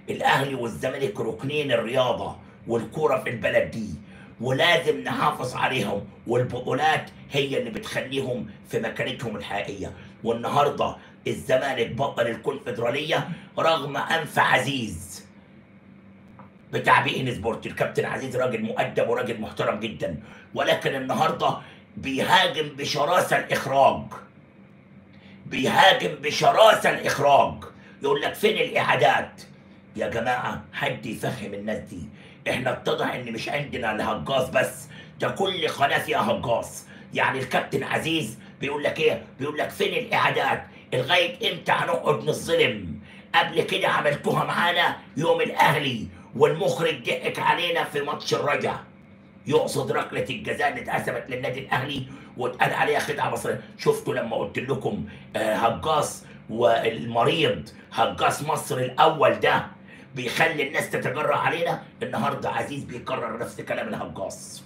الاهلي والزمالك ركنين الرياضه والكوره في البلد دي ولازم نحافظ عليهم والبطولات هي اللي بتخليهم في مكانتهم الحقيقيه والنهارده الزمالك بطل الكونفدراليه رغم انف عزيز بتاع بي ان سبورت الكابتن عزيز راجل مؤدب وراجل محترم جدا ولكن النهارده بيهاجم بشراسه الاخراج بيهاجم بشراسه الاخراج يقول لك فين الاعادات يا جماعه حد يفهم الناس دي احنا اتضح ان مش عندنا الهجاص بس ده كل قناه فيها هجاص يعني الكابتن عزيز بيقول لك ايه بيقول لك فين الاعادات لغايه امتى هنقعد نظلم قبل كده عملتوها معانا يوم الاهلي والمخرج ضحك علينا في ماتش الرجا يقصد ركله الجزاء اللي اتحسبت للنادي الاهلي واتقال عليها خدعه مصريه شفتوا لما قلت لكم آه، هجاص والمريض هجاص مصر الاول ده بيخلي الناس تتجرأ علينا النهارده عزيز بيكرر نفس كلام الهجاص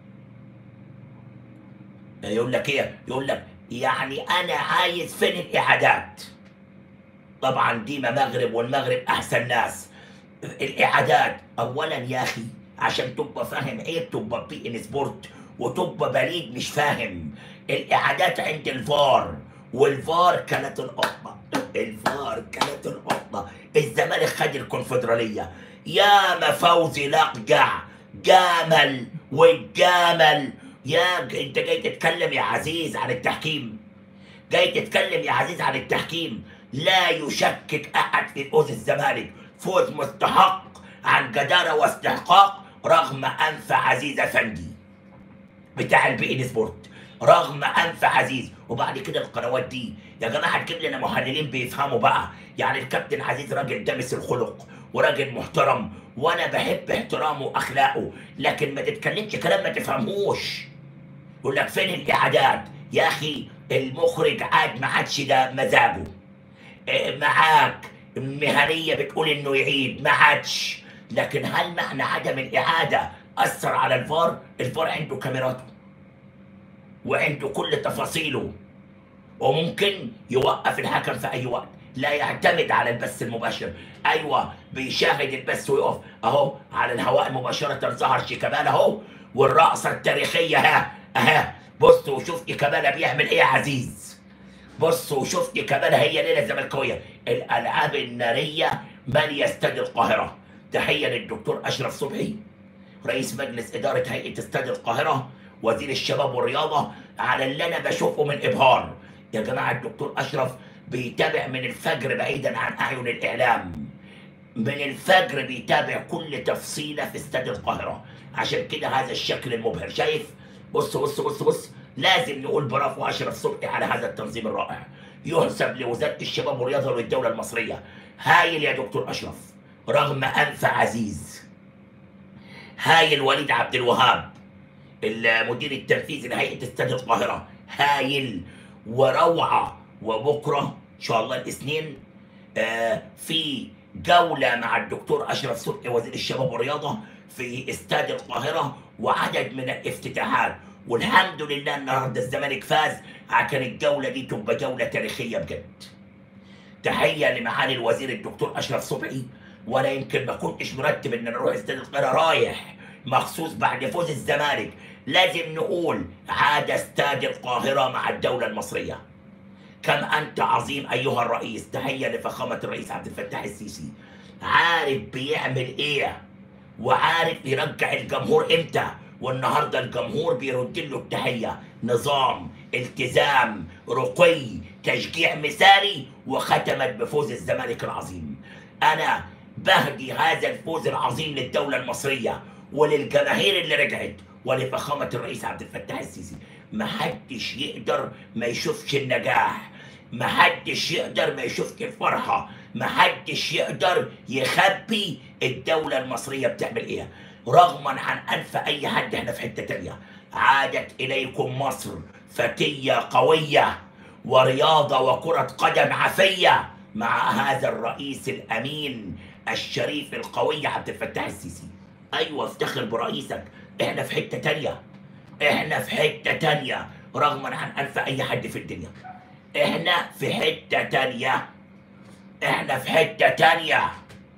يقول لك ايه يقول لك يعني انا عايز فين الاعادات طبعا دي مغرب والمغرب احسن ناس الاعادات اولا يا اخي عشان تبقى فاهم ايه تبقى بي ان سبورت وتبقى بليد مش فاهم الاعادات عند الفار والفار كانت القطه الفار كانت القطه الزمالك خد الكونفدراليه يا ما فوزي لقجع جامل والجامل يا ج- انت جاي تتكلم يا عزيز عن التحكيم جاي تتكلم يا عزيز عن التحكيم لا يشكك احد في فوز الزمالك فوز مستحق عن جداره واستحقاق رغم انف عزيز افندي بتاع البي ان سبورت رغم انف عزيز وبعد كده القنوات دي يا جماعه تجيب لنا محللين بيفهموا بقى يعني الكابتن عزيز راجل دامس الخلق وراجل محترم وانا بحب احترامه واخلاقه لكن ما تتكلمش كلام ما تفهموش يقول لك فين الاعادات يا اخي المخرج عاد ما عادش ده مزاجه إيه، معاك مهنيه بتقول انه يعيد ما عادش لكن هل معنى عدم الاعاده اثر على الفار الفار عنده كاميراته وعنده كل تفاصيله وممكن يوقف الحكم في اي وقت لا يعتمد على البث المباشر ايوه بيشاهد البث ويقف اهو على الهواء مباشره ظهر شيكابالا اهو والرقصه التاريخيه ها اها بص وشوف شيكابالا بيعمل ايه يا عزيز بص وشوف شيكابالا هي ليله زملكاويه الالعاب الناريه ماليه استاد القاهره تحيه للدكتور اشرف صبحي رئيس مجلس اداره هيئه استاد القاهره وزير الشباب والرياضه على اللي انا بشوفه من ابهار يا جماعه الدكتور اشرف بيتابع من الفجر بعيدا عن اعين الاعلام من الفجر بيتابع كل تفصيله في استاد القاهره عشان كده هذا الشكل المبهر شايف بص بص بص بص لازم نقول برافو اشرف صبحي على هذا التنظيم الرائع يحسب لوزاره الشباب والرياضه والدوله المصريه هايل يا دكتور اشرف رغم انف عزيز هايل وليد عبد الوهاب المدير التنفيذي لهيئه استاد القاهره هايل وروعه وبكره ان شاء الله الاثنين آه في جوله مع الدكتور اشرف صبحي وزير الشباب والرياضه في استاد القاهره وعدد من الافتتاحات والحمد لله النهارده الزمالك فاز عشان الجوله دي تبقى جوله تاريخيه بجد. تحيه لمعالي الوزير الدكتور اشرف صبحي وانا يمكن ما كنتش مرتب ان انا اروح استاد القاهره رايح مخصوص بعد فوز الزمالك لازم نقول عاد استاد القاهره مع الدوله المصريه. كم انت عظيم ايها الرئيس تحيه لفخامه الرئيس عبد الفتاح السيسي عارف بيعمل ايه وعارف يرجع الجمهور امتى والنهارده الجمهور بيرد له التحيه نظام التزام رقي تشجيع مثالي وختمت بفوز الزمالك العظيم انا بهدي هذا الفوز العظيم للدوله المصريه وللجماهير اللي رجعت ولفخامه الرئيس عبد الفتاح السيسي محدش يقدر ما يشوفش النجاح محدش يقدر ما يشوفش الفرحة محدش يقدر يخبي الدولة المصرية بتعمل ايه رغما عن انف اي حد احنا في حتة تانية عادت اليكم مصر فتية قوية ورياضة وكرة قدم عافية مع هذا الرئيس الامين الشريف القوي عبد الفتاح السيسي ايوه افتخر برئيسك احنا في حتة تانية احنا في حتة تانية رغما عن انف اي حد في الدنيا احنا في حتة تانية احنا في حتة تانية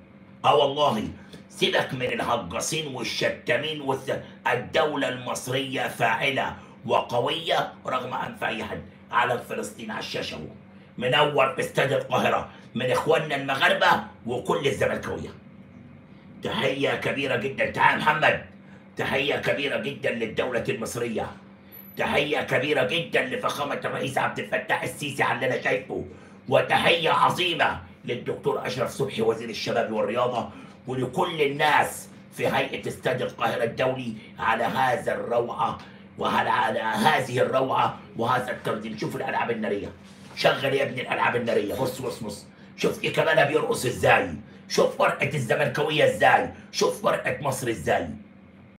اه والله سيبك من الهجاصين والشتامين والث... الدولة المصرية فاعلة وقوية رغم أنف أي حد علم فلسطين على الشاشة اهو منور في استاد القاهرة من إخواننا المغاربة وكل الزملكاوية تحية كبيرة جدا تعال يا محمد تحية كبيرة جدا للدولة المصرية تحية كبيرة جدا لفخامة الرئيس عبد الفتاح السيسي على اللي أنا شايفه وتحية عظيمة للدكتور أشرف صبحي وزير الشباب والرياضة ولكل الناس في هيئة استاد القاهرة الدولي على هذا الروعة وعلى على هذه الروعة وهذا التنظيم شوف الألعاب النارية شغل يا ابني الألعاب النارية بص بص بص شوف إيه كمان بيرقص إزاي شوف فرقة الزملكاوية إزاي شوف فرقة مصر إزاي